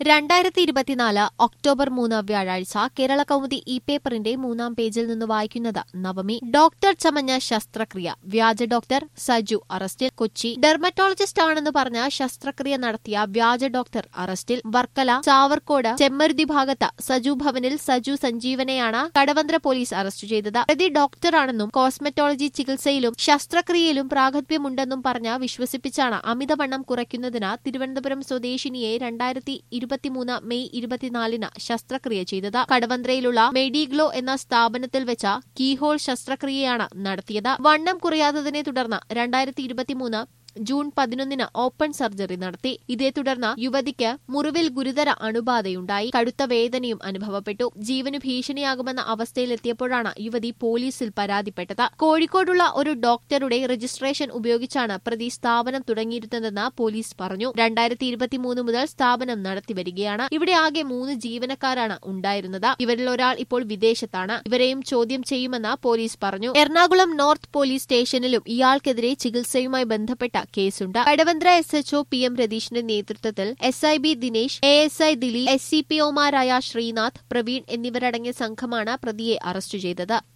രണ്ടായിരത്തി ഇരുപത്തിനാല് ഒക്ടോബർ മൂന്ന് വ്യാഴാഴ്ച കേരള കൗമുദി ഇ പേപ്പറിന്റെ മൂന്നാം പേജിൽ നിന്ന് വായിക്കുന്നത് നവമി ഡോക്ടർ ചമഞ്ഞ ശസ്ത്രക്രിയ വ്യാജ ഡോക്ടർ സജു അറസ്റ്റിൽ കൊച്ചി ഡെർമറ്റോളജിസ്റ്റ് ആണെന്ന് പറഞ്ഞ ശസ്ത്രക്രിയ നടത്തിയ വ്യാജ ഡോക്ടർ അറസ്റ്റിൽ വർക്കല ചാവർക്കോട് ചെമ്മരുതി ഭാഗത്ത് സജു ഭവനിൽ സജു സഞ്ജീവനെയാണ് കടവന്ത്ര പോലീസ് അറസ്റ്റ് ചെയ്തത് പ്രതി ഡോക്ടറാണെന്നും കോസ്മെറ്റോളജി ചികിത്സയിലും ശസ്ത്രക്രിയയിലും പ്രാഗത്ഭ്യമുണ്ടെന്നും പറഞ്ഞ് വിശ്വസിപ്പിച്ചാണ് അമിതവണ്ണം കുറയ്ക്കുന്നതിന് തിരുവനന്തപുരം സ്വദേശിനിയെ രണ്ടായിരത്തി ഇരുപത്തിമൂന്ന് മെയ് ഇരുപത്തിനാലിന് ശസ്ത്രക്രിയ ചെയ്തത് കടവന്ത്രയിലുള്ള മെഡിഗ്ലോ എന്ന സ്ഥാപനത്തിൽ വെച്ച കീഹോൾ ശസ്ത്രക്രിയയാണ് നടത്തിയത് വണ്ണം കുറയാത്തതിനെ തുടർന്ന് രണ്ടായിരത്തി ഇരുപത്തിമൂന്ന് ജൂൺ പതിനൊന്നിന് ഓപ്പൺ സർജറി നടത്തി ഇതേ തുടർന്ന് യുവതിക്ക് മുറിവിൽ ഗുരുതര അണുബാധയുണ്ടായി കടുത്ത വേദനയും അനുഭവപ്പെട്ടു ജീവന് ഭീഷണിയാകുമെന്ന അവസ്ഥയിലെത്തിയപ്പോഴാണ് യുവതി പോലീസിൽ പരാതിപ്പെട്ടത് കോഴിക്കോടുള്ള ഒരു ഡോക്ടറുടെ രജിസ്ട്രേഷൻ ഉപയോഗിച്ചാണ് പ്രതി സ്ഥാപനം തുടങ്ങിയിരുന്നതെന്ന് പോലീസ് പറഞ്ഞു രണ്ടായിരത്തി ഇരുപത്തിമൂന്ന് മുതൽ സ്ഥാപനം നടത്തിവരികയാണ് ഇവിടെ ആകെ മൂന്ന് ജീവനക്കാരാണ് ഉണ്ടായിരുന്നത് ഇവരിൽ ഒരാൾ ഇപ്പോൾ വിദേശത്താണ് ഇവരെയും ചോദ്യം ചെയ്യുമെന്ന് പോലീസ് പറഞ്ഞു എറണാകുളം നോർത്ത് പോലീസ് സ്റ്റേഷനിലും ഇയാൾക്കെതിരെ ചികിത്സയുമായി ബന്ധപ്പെട്ട കേസുണ്ട് Kadavanthra S H O P M രതീഷിന്റെ നേതൃത്വത്തിൽ S I B Dinesh A S I Dilip S C P ഒമാരായ ശ്രീനാഥ് പ്രവീൺ എന്നിവരടങ്ങിയ സംഘമാണ് പ്രതിയെ അറസ്റ്റ് ചെയ്തത്